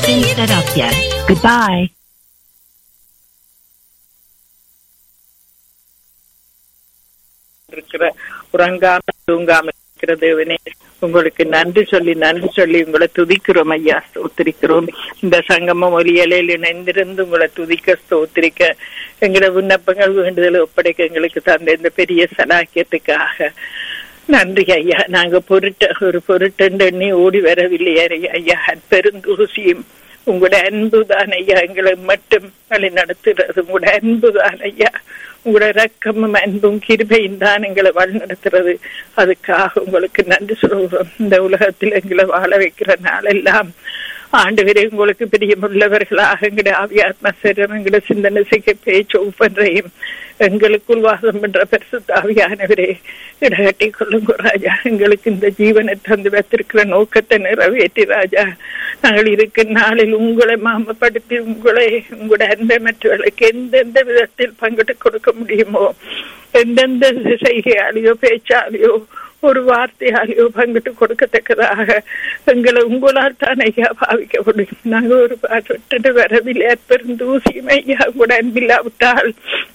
Sin terapia. Goodbye. இருக்கிற உறங்காம தூங்காம இருக்கிற தேவனே உங்களுக்கு நன்றி சொல்லி நன்றி சொல்லி உங்களை துதிக்கிறோம் ஐயா ஸ்தோத்திரிக்கிறோம் இந்த சங்கமம் ஒலியலையில் இணைந்திருந்து உங்களை துதிக்க ஸ்தோத்திரிக்க எங்களோட விண்ணப்பங்கள் வேண்டுதல் ஒப்படைக்க எங்களுக்கு தந்த இந்த பெரிய சலாக்கியத்துக்காக நன்றி ஐயா நாங்க பொருட்ட ஒரு பொருட்டென்று எண்ணி ஓடி வரவில்லை ஐயா பெருந்தூசியும் உங்களோட அன்புதான் ஐயா எங்களை மட்டும் வழி நடத்துறது உங்களோட அன்புதான் ஐயா உங்களோட ரக்கமும் அன்பும் கிருபையும் தான் எங்களை வழி நடத்துறது அதுக்காக உங்களுக்கு நன்றி சொல்கிறோம் இந்த உலகத்தில் எங்களை வாழ வைக்கிற நாளெல்லாம் ஆண்டு வரை உங்களுக்கு பிரியமுள்ளவர்களாக எங்கட ஆவியாத்ம சரம் எங்கட சிந்தனை செய்ய பேச்சு ஒவ்வொன்றையும் எங்களுக்குள் வாசம் பண்ற பரிசு ஆவியானவரே இடகட்டி கொள்ளுங்க ராஜா எங்களுக்கு இந்த ஜீவனை தந்து வைத்திருக்கிற நோக்கத்தை நிறைவேற்றி ராஜா நாங்கள் இருக்கும் நாளில் உங்களை மாமப்படுத்தி உங்களை உங்களோட அன்பை மற்றவர்களுக்கு எந்தெந்த விதத்தில் பங்கிட்டு கொடுக்க முடியுமோ எந்தெந்த செய்கையாலேயோ பேச்சாலேயோ ஒரு வார்த்தையாலேயோ பங்கிட்டு கொடுக்கத்தக்கதாக எங்களை உங்களால் தான் ஐயா பாவிக்க முடியும் நாங்கள் ஒரு பாட்டு வரவில்லை பெருந்தூசியும் ஐயா கூட அன்பில்லாவிட்டால்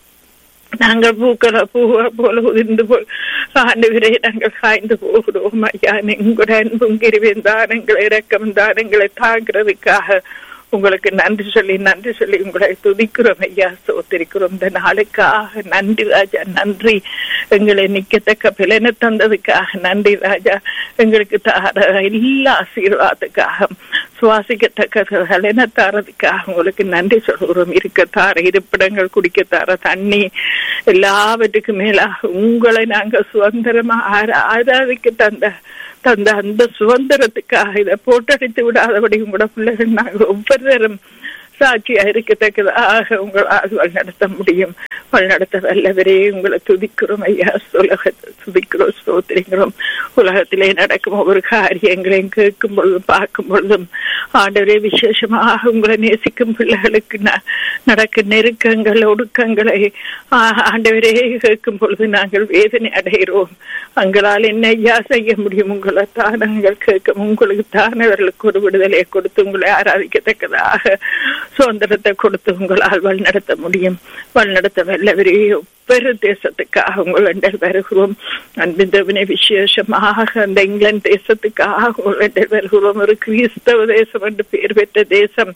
நாங்கள் பூக்களை பூவா போல உதிர்ந்து போல் ஆண்டு நாங்கள் காய்ந்து போகிறோம் ஐயா உங்களோட அன்பும் கிருவின் தானங்களை இறக்கம் தானங்களை தாங்கிறதுக்காக உங்களுக்கு நன்றி சொல்லி நன்றி சொல்லி உங்களை துதிக்கிறோம் ஐயா சோத்திருக்கிறோம் இந்த நாளுக்காக நன்றி ராஜா நன்றி எங்களை நிக்கத்தக்க பிளனை தந்ததுக்காக நன்றி ராஜா எங்களுக்கு தார எல்லா ஆசீர்வாதத்துக்காக சுவாசிக்கத்தக்க பலனை தாரதுக்காக உங்களுக்கு நன்றி சொல்கிறோம் இருக்க தார இருப்பிடங்கள் குடிக்க தார தண்ணி எல்லாவற்றுக்கும் மேலாக உங்களை நாங்க சுதந்திரமா ஆராதிக்க தந்த தந்த அந்த சுதந்திரத்துக்காக இதை போட்டடித்து விடாதபடி உங்களோட பிள்ளைகள் நாங்கள் ஒவ்வொருவரும் சாட்சியா இருக்கத்தக்கதாக உங்களால் வழிநடத்த முடியும் வழிநடத்த வல்லவரே உங்களை துதிக்கிறோம் ஐயா உலகத்தை துதிக்கிறோம் சோத்திரிக்கிறோம் உலகத்திலே நடக்கும் ஒவ்வொரு காரியங்களையும் கேட்கும் பொழுதும் பார்க்கும் பொழுதும் ஆண்டவரே விசேஷமாக உங்களை நேசிக்கும் பிள்ளைகளுக்கு நடக்கும் நெருக்கங்கள் ஒடுக்கங்களை ஆண்டவரே கேட்கும் பொழுது நாங்கள் வேதனை அடைகிறோம் அங்களால் என்ன ஐயா செய்ய முடியும் உங்களை தான் நாங்கள் கேட்கும் உங்களுக்கு தான் அவர்களுக்கு ஒரு விடுதலையை கொடுத்து உங்களை ஆராதிக்கத்தக்கதாக சுதந்திரத்தை கொடுத்து உங்களால் வழிநடத்த முடியும் வழிநடத்த வல்லவரே ஒவ்வொரு தேசத்துக்காக உங்களிடம் வருகிறோம் அன்பிந்தவனை விசேஷமாக அந்த இங்கிலாந்து தேசத்துக்காக உங்களிடம் வருகிறோம் ஒரு கிறிஸ்தவ தேசம் என்று பெயர் பெற்ற தேசம்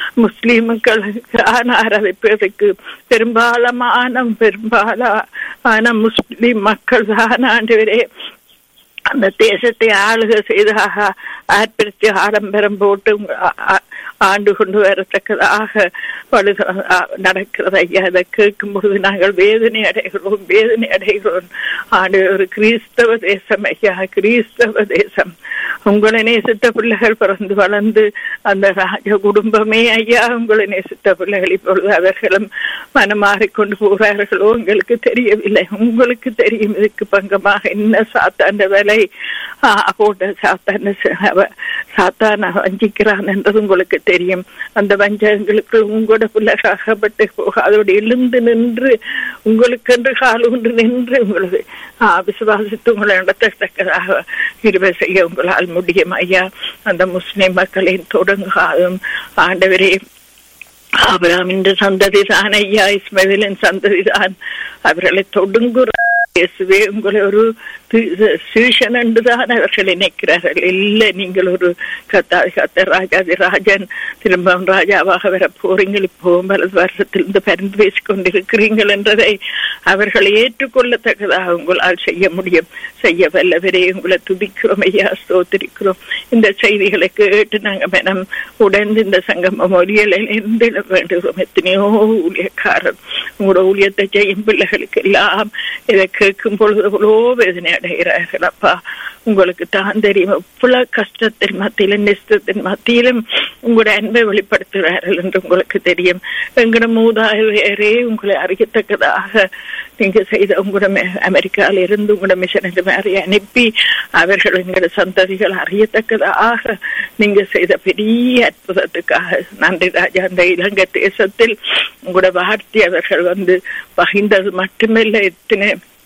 முஸ்லீம்களுக்கான ஆராதிப்பதற்கு பெரும்பாலமான பெரும்பாலான முஸ்லிம் மக்கள் தான் ஆண்டு அந்த தேசத்தை ஆளுக செய்தாக ஆர்ப்பரித்து ஆடம்பரம் போட்டு ஆண்டு கொண்டு வரத்தக்கதாக பழுத நடக்கிறது ஐயா அதை கேட்கும் பொழுது நாங்கள் வேதனை அடைகிறோம் வேதனை அடைகிறோம் ஆண்டு ஒரு கிறிஸ்தவ தேசம் ஐயா கிறிஸ்தவ தேசம் உங்களை நேசித்த பிள்ளைகள் பிறந்து வளர்ந்து அந்த ராஜ குடும்பமே ஐயா உங்களை நேசித்த பிள்ளைகள் இப்பொழுது அவர்களும் மனம் மாறிக்கொண்டு போகிறார்களோ உங்களுக்கு தெரியவில்லை உங்களுக்கு தெரியும் இதுக்கு பங்கமாக என்ன சாத்தாண்ட வேலை போட்ட சாத்தான சாத்தான வஞ்சிக்கிறான் என்றது உங்களுக்கு தெரியும் அந்த வஞ்சகங்களுக்கு உங்களோட பிள்ளைகப்பட்டு போக அதோடு எழுந்து நின்று உங்களுக்கென்று கால் ஒன்று நின்று உங்களுக்கு விசுவாசித்து உங்களை நடத்தத்தக்கதாக இருவை செய்ய உங்களால் முடியும் ஐயா அந்த முஸ்லிம் மக்களின் தொடங்காதும் ஆண்டவரே ஆபிராமின் சந்ததி தான் ஐயா இஸ்மவேலின் சந்ததி தான் அவர்களை தொடுங்குற இயேசுவே உங்களை ஒரு சீஷன் என்றுதான் அவர்கள் நினைக்கிறார்கள் இல்லை நீங்கள் ஒரு கத்தா கத்த ராஜாதி ராஜன் திரும்பவும் ராஜாவாக வர போறீங்கள் இப்போ பல வருஷத்திலிருந்து பரிந்து பேசிக் கொண்டிருக்கிறீர்கள் என்றதை அவர்கள் ஏற்றுக்கொள்ளத்தக்கதாக உங்களால் செய்ய முடியும் செய்ய வல்லவரே உங்களை துதிக்கிறோம் ஐயா ஸ்தோத்திரிக்கிறோம் இந்த செய்திகளை கேட்டு நாங்கள் மனம் உடந்து இந்த சங்கம மொழிகளில் இருந்து வேண்டுகிறோம் எத்தனையோ ஊழியக்காரர் உங்களோட ஊழியத்தை செய்யும் பிள்ளைகளுக்கு எல்லாம் இதை கேட்கும் பொழுது எவ்வளோ வேதனை அடைகிறார்கள் அப்பா உங்களுக்கு தான் தெரியும் எவ்வளவு கஷ்டத்தின் மத்தியிலும் நிஷ்டத்தின் மத்தியிலும் உங்களோட அன்பை வெளிப்படுத்துகிறார்கள் என்று உங்களுக்கு தெரியும் எங்களோட மூதாதையரே உங்களை அறியத்தக்கதாக நீங்க செய்த உங்களோட அமெரிக்கால இருந்து உங்களோட மிஷனரி மாதிரி அனுப்பி அவர்கள் எங்களோட சந்ததிகள் அறியத்தக்கதாக நீங்க செய்த பெரிய அற்புதத்துக்காக நன்றி ராஜா அந்த இலங்கை தேசத்தில் உங்களோட வார்த்தை அவர்கள் வந்து பகிர்ந்தது மட்டுமில்லை எத்தனை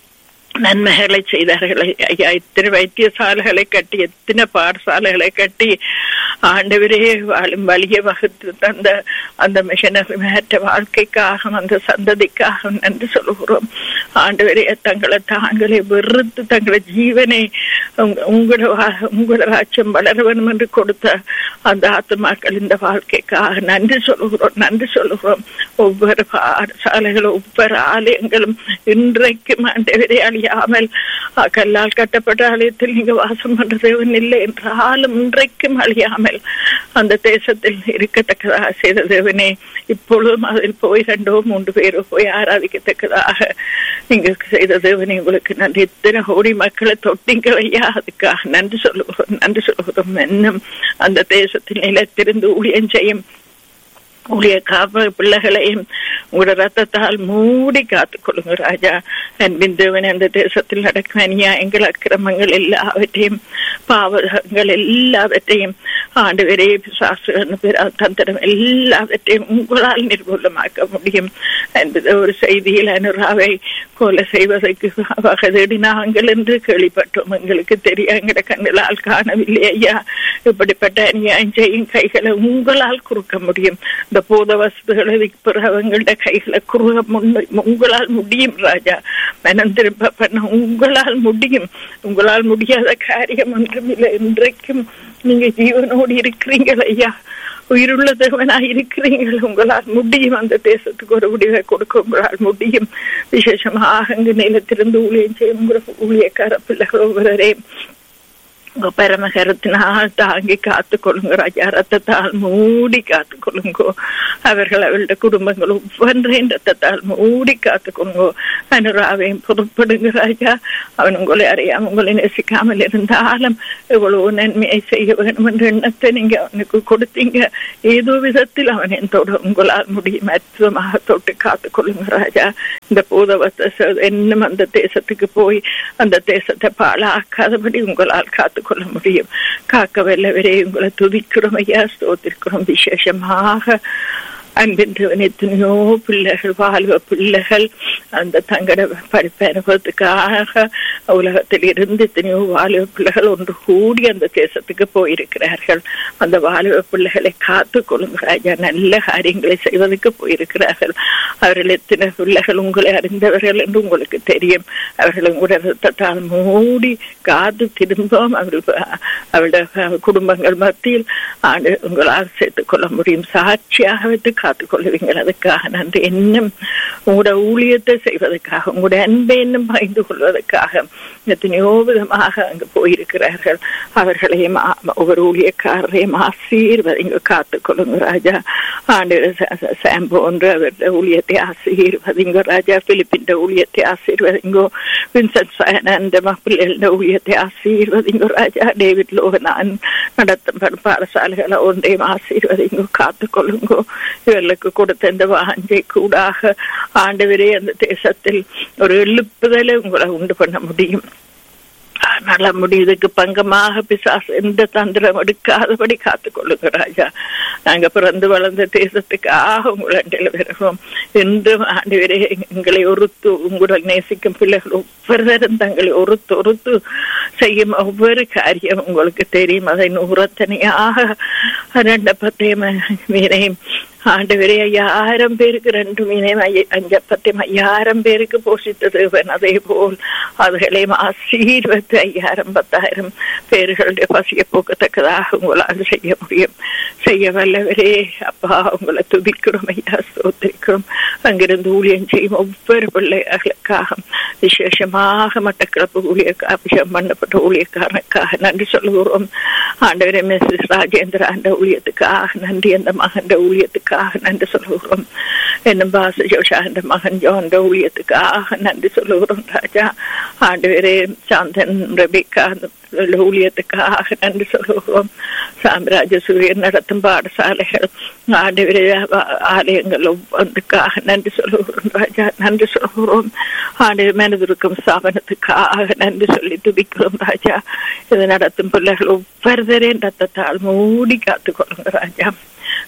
நன்மைகளை செய்தார்கள் ஐயா எத்தனை வைத்தியசாலைகளை கட்டி எத்தனை பாடசாலைகளை கட்டி ஆண்டவரே வாழும் வழியை வகுத்து தந்த அந்த மிஷனரி மேற்ற வாழ்க்கைக்காக அந்த சந்ததிக்காக நன்றி சொல்லுகிறோம் ஆண்டவரே தங்களை தாங்களே வெறுத்து தங்களை ஜீவனை உங்களோட உங்களோட ராட்சியம் வளர வேண்டும் என்று கொடுத்த அந்த ஆத்மாக்கள் இந்த வாழ்க்கைக்காக நன்றி சொல்லுகிறோம் நன்றி சொல்லுகிறோம் ஒவ்வொரு பாடசாலைகளும் ஒவ்வொரு ஆலயங்களும் இன்றைக்கும் ஆண்டவரே அழியாமல் கல்லால் கட்டப்பட்ட ஆலயத்தில் நீங்க வாசம் பண்றது இல்லை என்றாலும் இன்றைக்கும் அழியாமல் அந்த தேசத்தில் இருக்கத்தக்கதாக செய்த தேவனே இப்பொழுதும் அதில் போய் ரெண்டோ மூன்று பேரோ போய் ஆராதிக்கத்தக்கதாக நீங்க செய்த தேவனே உங்களுக்கு நன்றி இத்தனை கோடி மக்களை தொட்டிங்கள் ஐயா அதுக்காக நன்றி சொல்லுகிறோம் நன்றி சொல்லுகிறோம் இன்னும் அந்த தேசத்தில் நிலத்திருந்து ஊழியம் செய்யும் உடைய காப்ப பிள்ளைகளையும் உங்களோட ரத்தத்தால் மூடி காத்துக் கொள்ளுங்க ராஜா அன்பின் தேவன் அந்த தேசத்தில் நடக்கும் அநியாயங்கள் அக்கிரமங்கள் எல்லாவற்றையும் பாவகங்கள் எல்லாவற்றையும் ஆண்டு வரை தந்திரம் எல்லாவற்றையும் உங்களால் நிர்மூலமாக்க முடியும் என்பது ஒரு செய்தியில் அனுராவை கொலை செய்வதற்கு வகதேடி நாங்கள் என்று கேள்விப்பட்டோம் எங்களுக்கு தெரியும் எங்கட கண்களால் காணவில்லை ஐயா இப்படிப்பட்ட அநியாயம் செய்யும் கைகளை உங்களால் குறுக்க முடியும் இந்த போத வசதிகளை விற்பவங்களோட கைகளை குறுக உங்களால் முடியும் ராஜா மனம் திரும்ப பண்ண உங்களால் முடியும் உங்களால் முடியாத காரியம் ஒன்றும் இல்லை இன்றைக்கும் நீங்க ஜீவனோடு இருக்கிறீங்கள் ஐயா உயிருள்ள தேவனாய் இருக்கிறீர்கள் உங்களால் முடியும் அந்த தேசத்துக்கு ஒரு முடிவை கொடுக்க உங்களால் முடியும் விசேஷமாக அங்கு நிலத்திலிருந்து ஊழியம் செய்யும் ஊழியக்கார பிள்ளைகள் ஒவ்வொருவரையும் உங்க பரமகரத்தினால் தாங்கி காத்துக்கொள்ளுங்க ராஜா ரத்தத்தால் மூடி காத்துக்கொள்ளுங்கோ அவர்கள் அவளுடைய குடும்பங்கள் ஒவ்வொன்றையும் ரத்தத்தால் மூடி காத்துக்கொள்ளுங்கோ அனுராவையும் பொறுப்படுங்க ராஜா அவன் உங்களை அறியாம உங்களை நேசிக்காமல் இருந்தாலும் எவ்வளவு நன்மையை செய்ய வேண்டும் என்ற எண்ணத்தை நீங்க அவனுக்கு கொடுத்தீங்க ஏதோ விதத்தில் அவன் என்னோட உங்களால் முடியும் அற்புதமாக தொட்டு காத்துக்கொள்ளுங்க ராஜா இந்த பூதவத்தை இன்னும் அந்த தேசத்துக்கு போய் அந்த தேசத்தை பாழாக்காதபடி உங்களால் காத்து கொள்ள முடியும் காக்க வல்லவரே உங்களை துதிக்கிறோம் ஐயா ஸ்தோத்திருக்கிறோம் விசேஷமாக அன்பின் எத்தனையோ பிள்ளைகள் வாழ்வ பிள்ளைகள் அந்த தங்கட படிப்பு அனுபவத்துக்காக உலகத்தில் இருந்து எத்தனையோ வாலிப பிள்ளைகள் ஒன்று கூடி அந்த தேசத்துக்கு போயிருக்கிறார்கள் அந்த வாலிப பிள்ளைகளை காத்து கொள்ளுங்க ராஜா நல்ல காரியங்களை செய்வதற்கு போயிருக்கிறார்கள் அவர்கள் எத்தனை பிள்ளைகள் உங்களை அறிந்தவர்கள் என்று உங்களுக்கு தெரியும் அவர்கள் உங்களுடைய ரத்தத்தால் மூடி காத்து திரும்பவும் அவர்கள் அவருடைய குடும்பங்கள் மத்தியில் ஆண்டு உங்களால் சேர்த்துக் கொள்ள முடியும் சாட்சியாக வைத்து காத்துக் கொள்வீங்கள் அதுக்காக நன்றி இன்னும் உங்களோட ஊழியத்தை செய்வதற்காக உங்களுடைய அன்பை இன்னும் பகிர்ந்து கொள்வதற்காக எத்தனையோ விதமாக அங்கு போயிருக்கிறார்கள் அவர்களையும் ஒவ்வொரு ஊழியக்காரரையும் ஆசீர்வதிங்க காத்துக் கொள்ளுங்க ராஜா ஆண்டு சாம் போன்ற அவருடைய ஊழியத்தை ஆசீர்வதிங்க ராஜா பிலிப்பின் ஊழியத்தை ஆசீர்வதிங்கோ வின்சென்ட் சயனந்த பிள்ளைகள ஊழியத்தை ஆசீர்வதிங்கோ ராஜா டேவிட் லோகனான் நடத்தும் பாடசாலைகளை ஒன்றையும் ஆசீர்வதிங்கோ காத்துக் கொள்ளுங்கோ இவர்களுக்கு கொடுத்த இந்த வாஞ்சை கூடாக ஆண்டவரே அந்த தேசத்தில் ஒரு எழுப்புதலை உங்களை உண்டு பண்ண முடியும் நல்ல முடியுதுக்கு பங்கமாக பிசாசு எந்த தந்திரம் எடுக்காதபடி காத்துக் கொள்ளுங்க ராஜா நாங்க பிறந்து வளர்ந்த தேசத்துக்காக உங்களை வருகிறோம் என்றும் ஆண்டவரே எங்களை ஒருத்து உங்களுடன் நேசிக்கும் பிள்ளைகள் ஒவ்வொருவரும் தங்களை ஒருத்து ஒருத்து செய்யும் ஒவ்வொரு காரியம் உங்களுக்கு தெரியும் அதை நூறத்தனையாக ரெண்ட பத்தையும் மீனையும் ஆண்டவரே ஐயாயிரம் பேருக்கு ரெண்டு மீனையும் அஞ்சப்பத்தையும் ஐயாயிரம் பேருக்கு போஷித்த தேவன் அதே போல் அதுகளையும் ஆசீர்வத்து ஐயாயிரம் பத்தாயிரம் பேர்களுடைய பசிய போக்கத்தக்கதாக உங்களால் செய்ய முடியும் செய்ய வல்லவரே அப்பா உங்களை துதிக்கிறோம் ஐயா சோத்திரிக்கிறோம் அங்கிருந்து ஊழியம் செய்யும் ஒவ்வொரு பிள்ளைகளுக்காக விசேஷமாக மட்டக்கிழப்பு ஊழிய அபிஷேகம் பண்ணப்பட்ட ஊழியக்காரனுக்காக நன்றி சொல்லுகிறோம் ஆண்டவரே மிஸ்ஸஸ் ராஜேந்திர அந்த ஊழியத்துக்காக நன்றி அந்த மகன் ஊழியத்துக்காக நன்றி சொல்லுகிறோம் என்னும் பாச ஜோஷா அந்த மகன் ஜோன்ற ஊழியத்துக்காக நன்றி சொல்லுகிறோம் ராஜா ஆண்டவரே சாந்தன் ரபிகா ஊழியத்துக்காக நன்றி சொல்லுகிறோம் சாம்ராஜ்ய சூரியன் நடத்தும் பாடசாலைகள் ஆண்டவரே ஆலயங்கள் ஒவ்வொன்றுக்காக நன்றி சொல்லுகிறோம் ராஜா நன்றி சொல்லுகிறோம் ஆண்டு மனதிருக்கும் ஸ்தாபனத்துக்காக நன்றி சொல்லி துதிக்கிறோம் ராஜா இது நடத்தும் பிள்ளைகள் ஒவ்வொருவரையும் ரத்தத்தால் மூடி காத்துக்கொள்ளுங்க ராஜா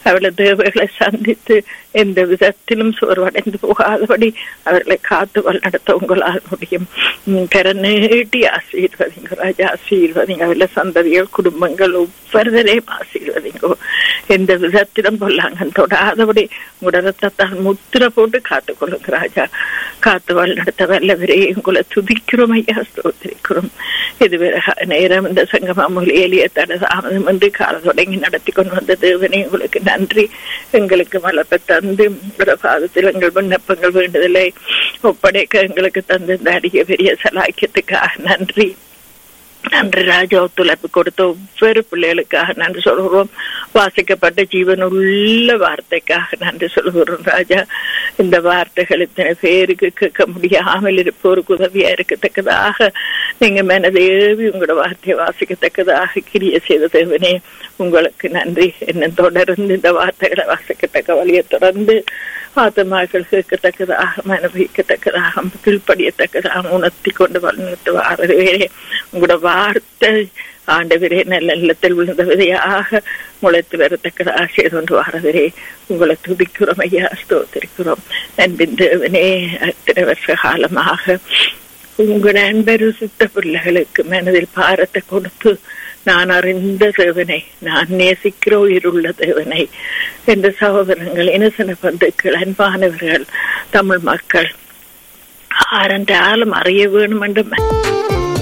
அவளை தேவைகளை சந்தித்து எந்த விதத்திலும் சோர்வடைந்து போகாதபடி அவர்களை காத்து வழிநடத்த உங்களால் முடியும் உம் கர நீட்டி ஆசீர்வதிங்க ராஜா ஆசீர்வதிங்க அவள சந்ததிகள் குடும்பங்கள் ஒவ்வொருவரையும் ஆசீர்வதிங்கோ எந்த விதத்திலும் பொல்லாங்கன் தொடாதபடி உங்களோட ரத்தத்தால் முத்திர போட்டு காத்துக் கொள்ளுங்க ராஜா காத்து வழிநடத்த வல்லவரே உங்களை துதிக்கிறோம் ஐயா ஸ்தோத்திரிக்கிறோம் இதுவரை நேரம் இந்த சங்கமா மொழியிலேயே தட தாமதம் என்று கால தொடங்கி நடத்தி கொண்டு வந்த தேவனே உங்களுக்கு நன்றி எங்களுக்கு வளர்ப்பை தந்து உங்களோட பாதத்தில் எங்கள் விண்ணப்பங்கள் வேண்டுதலை ஒப்படைக்க எங்களுக்கு தந்த இந்த அடிய பெரிய சலாக்கியத்துக்காக நன்றி நன்றி ராஜா ஒத்துழைப்பு கொடுத்த ஒவ்வொரு பிள்ளைகளுக்காக நன்றி சொல்கிறோம் வாசிக்கப்பட்ட ஜீவன் உள்ள வார்த்தைக்காக நன்றி சொல்கிறோம் ராஜா இந்த வார்த்தைகள் இத்தனை பேருக்கு கேட்க முடியாமல் இருப்போருக்கு உதவியா இருக்கத்தக்கதாக நீங்க மனதேவி உங்களோட வார்த்தையை வாசிக்கத்தக்கதாக கிரிய செய்த தேவனே உங்களுக்கு நன்றி என்ன தொடர்ந்து இந்த வார்த்தைகளை வாசிக்கத்தக்க வழியை தொடர்ந்து ஆத்மாக்கள் கேட்கத்தக்கதாக மனபிக்கத்தக்கதாக கீழ்ப்படியத்தக்கதாக உணர்த்தி கொண்டு வளர்ந்து வாரவே உங்களோட வார்த்தை ஆண்டவரே நல்ல இல்லத்தில் விழுந்த விதையாக முளைத்து வரத்தக்கதாக செய்து கொண்டு வாரவரே உங்களை துதிக்கிறோம் ஐயா ஸ்தோத்திருக்கிறோம் நண்பின் தேவனே அத்தனை வருஷ காலமாக உங்கள் நண்பர் சுத்த பிள்ளைகளுக்கு மனதில் பாரத்தை கொடுத்து நான் அறிந்த தேவனை நான் நேசிக்கிற உயிருள்ள தேவனை என்ற சகோதரங்கள் இனசன பந்துக்கள் அன்பானவர்கள் தமிழ் மக்கள் ஆரண்டாலும் அறிய வேணும் என்று